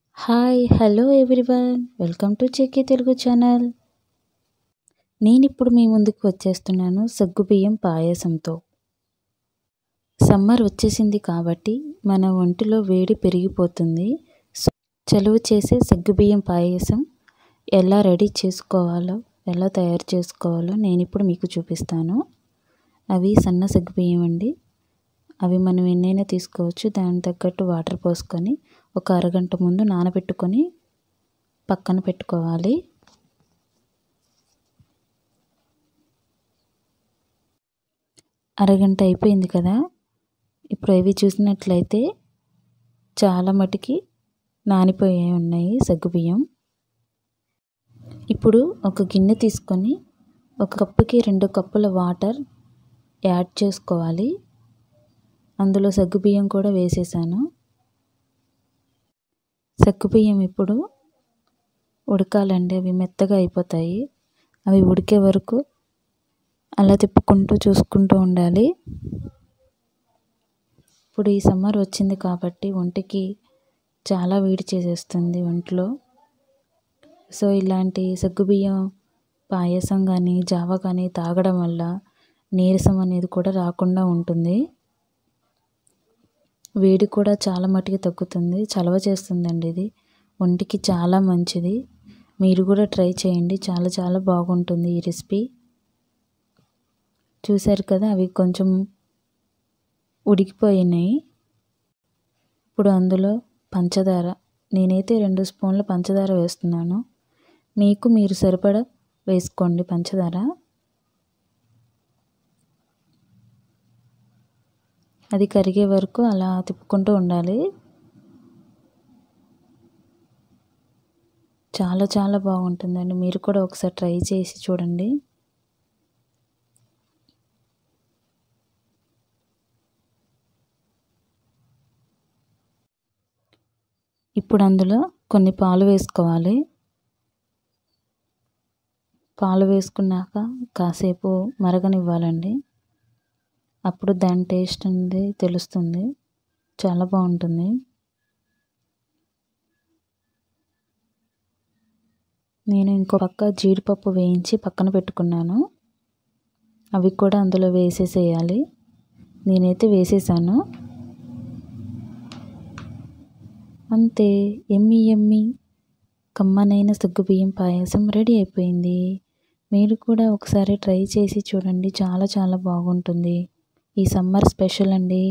hi hello everyone welcome to చెక్కి Telugu channel నేను ఇప్పుడు మీ ముందుకు వచ్చేస్తున్నాను సగ్గుబియ్యం పాయసంతో సమ్మర్ వచ్చేసింది కాబట్టి మన ఒంటిలో వేడి పెరిగిపోతుంది సో చలువ చేసే సగ్గుబియ్యం పాయసం ఎలా రెడీ చేసుకోవాలో ఎలా తయారు చేసుకోవాలో నేను ఇప్పుడు మీకు చూపిస్తాను అవి సన్న సగ్గుబియ్యం అండి అవి మనం ఎన్నైనా తీసుకోవచ్చు దానికి తగ్గట్టు వాటర్ పోసుకొని ఒక అరగంట ముందు నానబెట్టుకొని పక్కన పెట్టుకోవాలి అరగంట అయిపోయింది కదా ఇప్పుడు అవి చూసినట్లయితే చాలా మటుకి నానిపోయి ఉన్నాయి సగ్గుబియ్యం ఇప్పుడు ఒక గిన్నె తీసుకొని ఒక కప్పుకి రెండు కప్పుల వాటర్ యాడ్ చేసుకోవాలి అందులో సగ్గుబియ్యం కూడా వేసేసాను సగ్గుబియ్యం ఇప్పుడు ఉడకాలండి అవి మెత్తగా అయిపోతాయి అవి ఉడికే వరకు అలా తిప్పుకుంటూ చూసుకుంటూ ఉండాలి ఇప్పుడు ఈ సమ్మర్ వచ్చింది కాబట్టి ఒంటికి చాలా వేడి చేసేస్తుంది ఒంట్లో సో ఇలాంటి సగ్గుబియ్యం పాయసం కానీ జావ కానీ తాగడం వల్ల నీరసం అనేది కూడా రాకుండా ఉంటుంది వేడి కూడా చాలా మటుకు తగ్గుతుంది చలవ చేస్తుందండి ఇది ఒంటికి చాలా మంచిది మీరు కూడా ట్రై చేయండి చాలా చాలా బాగుంటుంది ఈ రెసిపీ చూశారు కదా అవి కొంచెం ఉడికిపోయినాయి ఇప్పుడు అందులో పంచదార నేనైతే రెండు స్పూన్ల పంచదార వేస్తున్నాను మీకు మీరు సరిపడా వేసుకోండి పంచదార అది కరిగే వరకు అలా తిప్పుకుంటూ ఉండాలి చాలా చాలా బాగుంటుందండి మీరు కూడా ఒకసారి ట్రై చేసి చూడండి ఇప్పుడు అందులో కొన్ని పాలు వేసుకోవాలి పాలు వేసుకున్నాక కాసేపు మరగనివ్వాలండి అప్పుడు దాని టేస్ట్ అనేది తెలుస్తుంది చాలా బాగుంటుంది నేను ఇంకో పక్క జీడిపప్పు వేయించి పక్కన పెట్టుకున్నాను అవి కూడా అందులో వేసేసేయాలి నేనైతే వేసేసాను అంతే ఎమ్మి ఎమ్మి కమ్మనైన సగ్గుబియ్యం పాయసం రెడీ అయిపోయింది మీరు కూడా ఒకసారి ట్రై చేసి చూడండి చాలా చాలా బాగుంటుంది ఈ సమ్మర్ స్పెషల్ అండి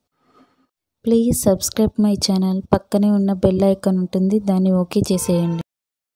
ప్లీజ్ సబ్స్క్రైబ్ మై ఛానల్ పక్కనే ఉన్న బెల్ ఐకాన్ ఉంటుంది దాన్ని ఓకే చేసేయండి